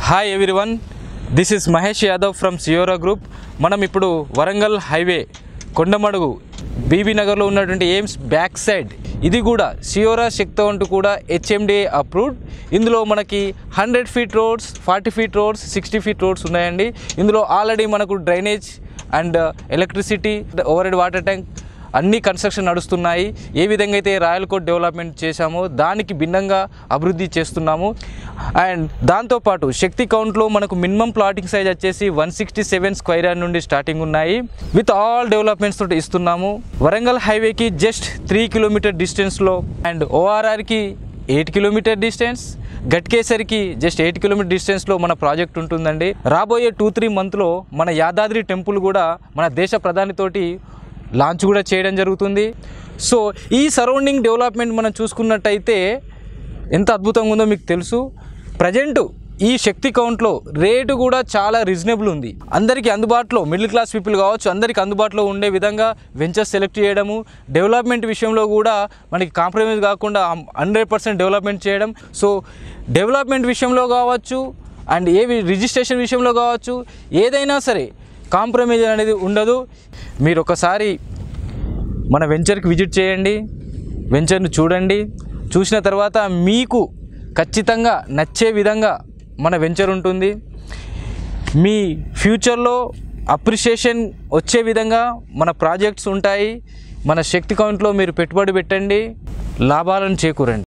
hi everyone this is Mahesh Yadav from Siora group మనం ఇప్పుడు Warangal highway Kondamadugu BB నగర్లో ఉన్నటువంటి ఎయిమ్స్ బ్యాక్ సైడ్ ఇది కూడా సియోరా శక్తి అంటూ కూడా హెచ్ఎండిఏ అప్రూవ్డ్ ఇందులో మనకి hundred feet roads forty feet roads sixty feet roads ఉన్నాయండి ఇందులో ఆల్రెడీ మనకు drainage and electricity overhead water tank అన్ని కన్స్ట్రక్షన్ నడుస్తున్నాయి ఏ విధంగా అయితే రాయల్ కోట్ డెవలప్మెంట్ చేశామో దానికి భిన్నంగా అభివృద్ధి చేస్తున్నాము అండ్ దాంతోపాటు శక్తి కౌంట్లో మనకు మినిమం ప్లాటింగ్ సైజ్ వచ్చేసి one sixty seven square yard నుండి స్టార్టింగ్ ఉన్నాయి విత్ ఆల్ డెవలప్మెంట్స్ తోటి ఇస్తున్నాము వరంగల్ హైవేకి జస్ట్ త్రీ కిలోమీటర్ డిస్టెన్స్లో అండ్ ఓఆర్ఆర్కి ఎయిట్ కిలోమీటర్ డిస్టెన్స్ గట్కేసరికి జస్ట్ ఎయిట్ కిలోమీటర్ డిస్టెన్స్లో మన ప్రాజెక్ట్ ఉంటుందండి రాబోయే టూ త్రీ మంత్లో మన యాదాద్రి టెంపుల్ కూడా మన దేశ ప్రధానితోటి లాంచ్ కూడా చేయడం జరుగుతుంది సో ఈ సరౌండింగ్ డెవలప్మెంట్ మనం చూసుకున్నట్టయితే ఎంత అద్భుతంగా ఉందో మీకు తెలుసు ప్రజెంట్ ఈ శక్తి కౌంట్లో రేటు కూడా చాలా రీజనబుల్ ఉంది అందరికీ అందుబాటులో మిడిల్ క్లాస్ పీపుల్ కావచ్చు అందరికీ అందుబాటులో ఉండే విధంగా వెంచర్స్ సెలెక్ట్ చేయడము డెవలప్మెంట్ విషయంలో కూడా మనకి కాంప్రమైజ్ కాకుండా హండ్రెడ్ పర్సెంట్ డెవలప్మెంట్ చేయడం సో డెవలప్మెంట్ విషయంలో కావచ్చు అండ్ ఏ రిజిస్ట్రేషన్ విషయంలో కావచ్చు ఏదైనా సరే కాంప్రమైజ్ అనేది ఉండదు మీరు ఒకసారి మన వెంచర్కి విజిట్ చేయండి వెంచర్ని చూడండి చూసిన తర్వాత మీకు ఖచ్చితంగా నచ్చే విధంగా మన వెంచర్ ఉంటుంది మీ ఫ్యూచర్లో అప్రిషియేషన్ వచ్చే విధంగా మన ప్రాజెక్ట్స్ ఉంటాయి మన శక్తి కౌంట్లో మీరు పెట్టుబడి పెట్టండి లాభాలను చేకూరండి